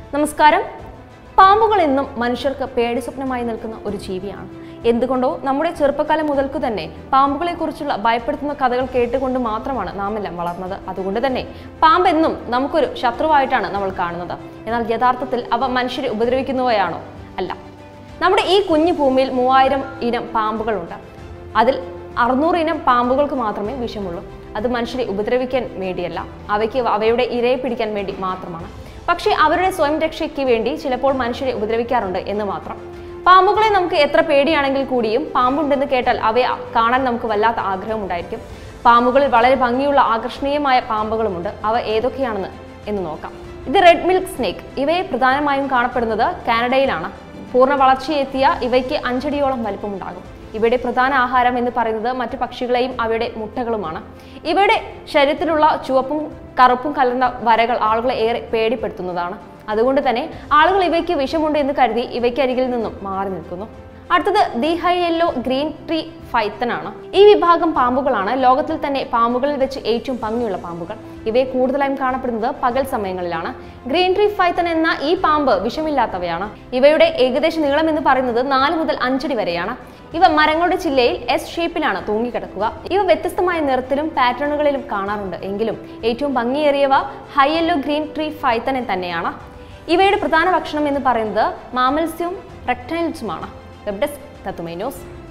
നമസ്കാരം പാമ്പുകൾ എന്നും മനുഷ്യർക്ക് പേടി സ്വപ്നമായി നിൽക്കുന്ന ഒരു ജീവിയാണ് എന്തുകൊണ്ടോ നമ്മുടെ ചെറുപ്പകാലം മുതൽക്കു തന്നെ പാമ്പുകളെ കുറിച്ചുള്ള ഭയപ്പെടുത്തുന്ന കഥകൾ കേട്ടുകൊണ്ട് മാത്രമാണ് നാം എല്ലാം വളർന്നത് അതുകൊണ്ട് തന്നെ പാമ്പെന്നും നമുക്കൊരു ശത്രുവായിട്ടാണ് നമ്മൾ കാണുന്നത് എന്നാൽ യഥാർത്ഥത്തിൽ അവ മനുഷ്യരെ ഉപദ്രവിക്കുന്നവയാണോ അല്ല നമ്മുടെ ഈ കുഞ്ഞു ഭൂമിയിൽ മൂവായിരം ഇനം പാമ്പുകളുണ്ട് അതിൽ അറുന്നൂറ് ഇനം പാമ്പുകൾക്ക് മാത്രമേ വിഷമുള്ളൂ അത് മനുഷ്യരെ ഉപദ്രവിക്കാൻ വേണ്ടിയല്ല അവയ്ക്ക് അവയുടെ ഇരയെ പിടിക്കാൻ വേണ്ടി മാത്രമാണ് പക്ഷേ അവരുടെ സ്വയം രക്ഷയ്ക്ക് വേണ്ടി ചിലപ്പോൾ മനുഷ്യരെ ഉപദ്രവിക്കാറുണ്ട് എന്ന് മാത്രം പാമ്പുകളെ നമുക്ക് എത്ര പേടിയാണെങ്കിൽ കൂടിയും പാമ്പുണ്ടെന്ന് കേട്ടാൽ അവയെ കാണാൻ നമുക്ക് വല്ലാത്ത ആഗ്രഹമുണ്ടായിരിക്കും പാമ്പുകളിൽ വളരെ ഭംഗിയുള്ള ആകർഷണീയമായ പാമ്പുകളുമുണ്ട് അവ ഏതൊക്കെയാണെന്ന് എന്ന് നോക്കാം ഇത് റെഡ് മിൽക്ക് സ്നേക്ക് ഇവയെ പ്രധാനമായും കാണപ്പെടുന്നത് കാനഡയിലാണ് പൂർണ്ണ വളർച്ചയെത്തിയ ഇവയ്ക്ക് അഞ്ചടിയോളം വലിപ്പമുണ്ടാകും ഇവയുടെ പ്രധാന ആഹാരം എന്ന് പറയുന്നത് മറ്റു പക്ഷികളെയും അവയുടെ മുട്ടകളുമാണ് ഇവയുടെ ശരീരത്തിലുള്ള ചുവപ്പും കറുപ്പും കലർന്ന വരകൾ ആളുകളെ ഏറെ പേടിപ്പെടുത്തുന്നതാണ് അതുകൊണ്ട് തന്നെ ആളുകൾ ഇവയ്ക്ക് വിഷമുണ്ട് എന്ന് കരുതി ഇവയ്ക്ക് അരികിൽ നിന്നും മാറി നിൽക്കുന്നു അടുത്തത് the high yellow green tree python ആണ് ഈ വിഭാഗം പാമ്പുകളാണ് ലോകത്തിൽ തന്നെ പാമ്പുകളിൽ വെച്ച് ഏറ്റവും ഭംഗിയുള്ള പാമ്പുകൾ ഇവയെ കൂടുതലായും കാണപ്പെടുന്നത് പകൽ സമയങ്ങളിലാണ് ഗ്രീൻ ട്രീ ഫൈത്തൻ എന്ന ഈ പാമ്പ് വിഷമില്ലാത്തവയാണ് ഇവയുടെ ഏകദേശ നീളം എന്ന് പറയുന്നത് നാല് മുതൽ അഞ്ചടി വരെയാണ് ഇവ മരങ്ങളുടെ ചില്ലയിൽ എസ് ഷേപ്പിലാണ് തൂങ്ങിക്കിടക്കുക ഇവ വ്യത്യസ്തമായ നിറത്തിലും പാറ്റേണുകളിലും കാണാറുണ്ട് എങ്കിലും ഏറ്റവും ഭംഗിയേറിയവ ഹൈ യെല്ലോ ഗ്രീൻ ട്രീ ഫൈത്തനെ തന്നെയാണ് ഇവയുടെ പ്രധാന ഭക്ഷണം എന്ന് പറയുന്നത് മാമൽസ്യവും റെക്ടൈൽസുമാണ് വെബ് ഡെസ്ക് തത്തുമൈ ന്യൂസ്